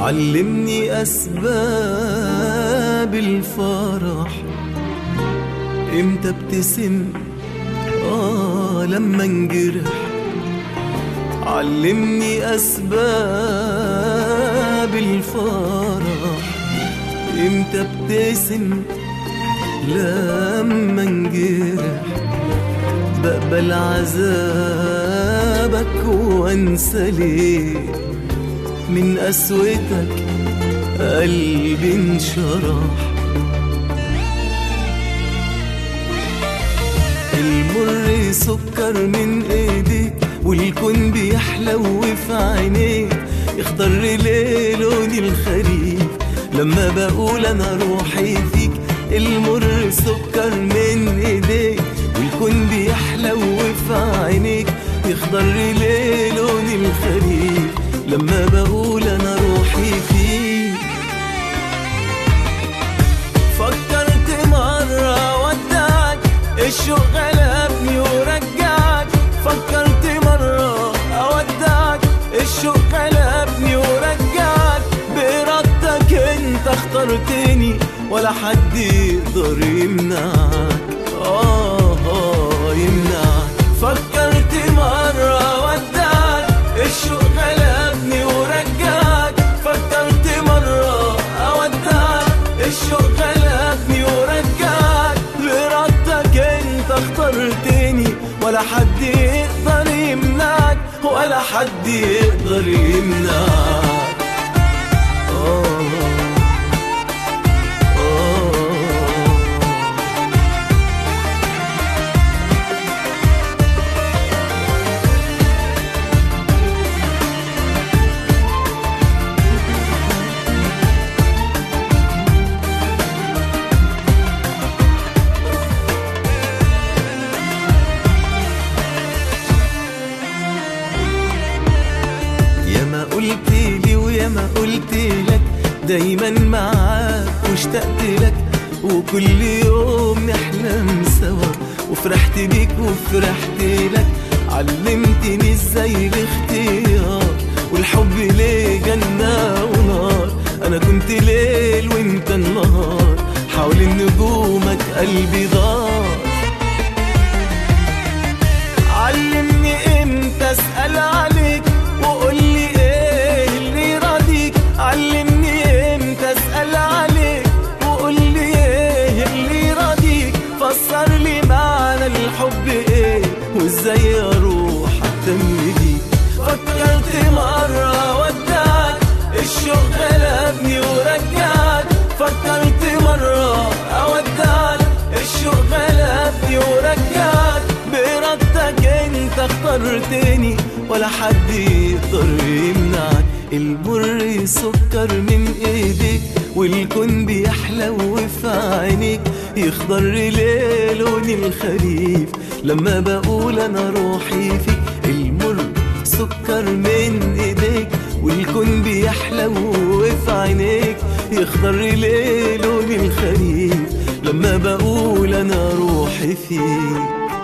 علمني أسباب الفرح امتى ابتسم آه لما انجرح علمني أسباب الفرح امتى ابتسم لما انجرح بقبل عذابك وانسى ليه من قسوتك قلبي انشرح المر سكر من ايديك والكون بيحلو في عينيك اختار ليه لون الخريف لما بقول انا روحي فيك المر سكر من ايديك والكون بيحلو في عينيك يخضر ليه لون الخريف لما بقول انا روحي فيك فكرت مرة ودعك الشوق غلبني ورجعك فكرت مرة أودعك الشوق غلبني ورجعك بإرادتك انت اخترتني ولا حد يقدر يمنعك آه آه يمنعك فكرت مرة ودعك الشوق غلبني ورجعك فكرت مرة أودعك الشوق غلبني ورجعك بإرادتك انت اخترتني ولا حد يقدر يمنعك ولا حد يقدر يمنعك آه آه يا ما قلت لي ويا ما قلت لك دايما معاك واشتقت لك وكل يوم نحلم سوا وفرحت بيك وفرحت لك علمتني ازاي الاختيار والحب ليه جنة ونار انا كنت ليل وانت النهار حوالين نجومك قلبي دار علمني امتى اسال عليك وقول لي ايه اللي راضيك علمني امتى اسال عليك وقول لي ايه اللي راضيك فسر لي معنى الحب ايه وازاي اروح اهتم بيك فكرت مره ودعك الشوق غلبني ورجعك فكرت مره اودعك الشوق غلبني ورجعك بإرادتك انت اخترتني ولا حد يقدر يمنعك المر سكر من ايديك والكون بيحلو في عينيك يخضر ليه لون الخريف لما بقول انا روحي فيك المر سكر من ايديك والكون بيحلو في عينيك يخضر ليه لون الخريف لما بقول انا روحي فيك